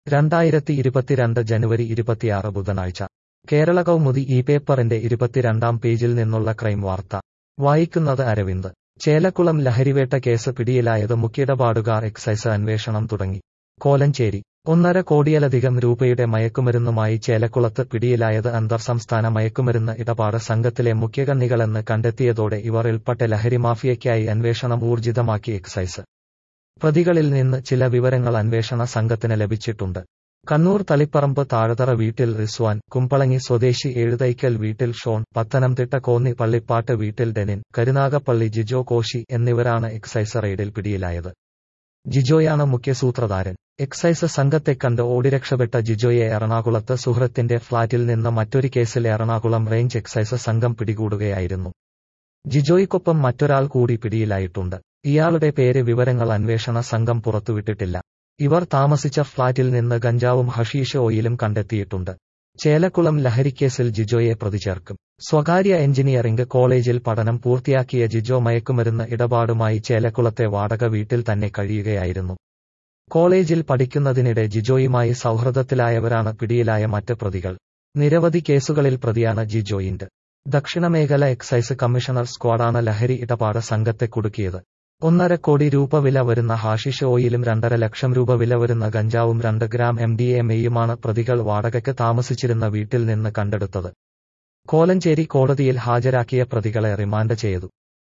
രണ്ടായിരത്തി ഇരുപത്തിരണ്ട് ജനുവരി ഇരുപത്തിയാറ് ബുധനാഴ്ച കേരള കൗമുദി ഈ പേപ്പറിന്റെ ഇരുപത്തിരണ്ടാം പേജിൽ നിന്നുള്ള ക്രൈം വാർത്ത വായിക്കുന്നത് അരവിന്ദ് ചേലക്കുളം ലഹരിവേട്ട കേസ് പിടിയിലായത് മുഖ്യടപാടുകാർ എക്സൈസ് അന്വേഷണം തുടങ്ങി കോലഞ്ചേരി ഒന്നര കോടിയിലധികം രൂപയുടെ മയക്കുമരുന്നുമായി ചേലക്കുളത്ത് പിടിയിലായത് അന്തർ സംസ്ഥാന മയക്കുമരുന്ന് ഇടപാട് സംഘത്തിലെ മുഖ്യകണ്ണികളെന്ന് കണ്ടെത്തിയതോടെ ഇവർ ഉൾപ്പെട്ട ലഹരിമാഫിയയ്ക്കായി അന്വേഷണം ഊർജിതമാക്കി എക്സൈസ് പ്രതികളിൽ നിന്ന് ചില വിവരങ്ങൾ അന്വേഷണ സംഘത്തിന് ലഭിച്ചിട്ടുണ്ട് കണ്ണൂർ തളിപ്പറമ്പ് താഴതറ വീട്ടിൽ റിസ്വാൻ കുമ്പളങ്ങി സ്വദേശി എഴുതൈക്കൽ വീട്ടിൽ ഷോൺ പത്തനംതിട്ട കോന്നി പള്ളിപ്പാട്ട് വീട്ടിൽ ഡെനിൻ കരുനാഗപ്പള്ളി ജിജോ കോശി എന്നിവരാണ് എക്സൈസ് റെയ്ഡിൽ പിടിയിലായത് ജിജോയാണ് മുഖ്യ സൂത്രധാരൻ എക്സൈസ് സംഘത്തെ കണ്ട് ഓടിരക്ഷപ്പെട്ട ജിജോയെ എറണാകുളത്ത് സുഹൃത്തിന്റെ ഫ്ളാറ്റിൽ നിന്ന് മറ്റൊരു കേസിൽ എറണാകുളം റേഞ്ച് എക്സൈസ് സംഘം പിടികൂടുകയായിരുന്നു ജിജോയ്ക്കൊപ്പം മറ്റൊരാൾ കൂടി പിടിയിലായിട്ടുണ്ട് ഇയാളുടെ പേര് വിവരങ്ങൾ അന്വേഷണ സംഘം പുറത്തുവിട്ടിട്ടില്ല ഇവർ താമസിച്ച ഫ്ളാറ്റിൽ നിന്ന് ഗഞ്ചാവും ഹഷീഷ് ഓയിലും കണ്ടെത്തിയിട്ടുണ്ട് ചേലക്കുളം ലഹരിക്കേസിൽ ജിജോയെ പ്രതിചേർക്കും സ്വകാര്യ എഞ്ചിനീയറിംഗ് കോളേജിൽ പഠനം പൂർത്തിയാക്കിയ ജിജോ മയക്കുമരുന്ന് ഇടപാടുമായി ചേലക്കുളത്തെ വാടക വീട്ടിൽ തന്നെ കഴിയുകയായിരുന്നു കോളേജിൽ പഠിക്കുന്നതിനിടെ ജിജോയുമായി സൗഹൃദത്തിലായവരാണ് പിടിയിലായ മറ്റ് പ്രതികൾ നിരവധി കേസുകളിൽ പ്രതിയാണ് ജിജോയിന്റ് ദക്ഷിണമേഖല എക്സൈസ് കമ്മീഷണർ സ്ക്വാഡാണ് ലഹരി ഇടപാട് സംഘത്തെ കുടുക്കിയത് ഒന്നര കോടി രൂപ വില വരുന്ന ഹാഷിഷ് ഓയിലും രണ്ടര ലക്ഷം രൂപ വില വരുന്ന ഗഞ്ചാവും രണ്ട് ഗ്രാം എം ഡി എം എയുമാണ് പ്രതികൾ വാടകയ്ക്ക് താമസിച്ചിരുന്ന വീട്ടിൽ നിന്ന് കണ്ടെടുത്തത് കോലഞ്ചേരി കോടതിയിൽ ഹാജരാക്കിയ പ്രതികളെ റിമാൻഡ് ചെയ്തു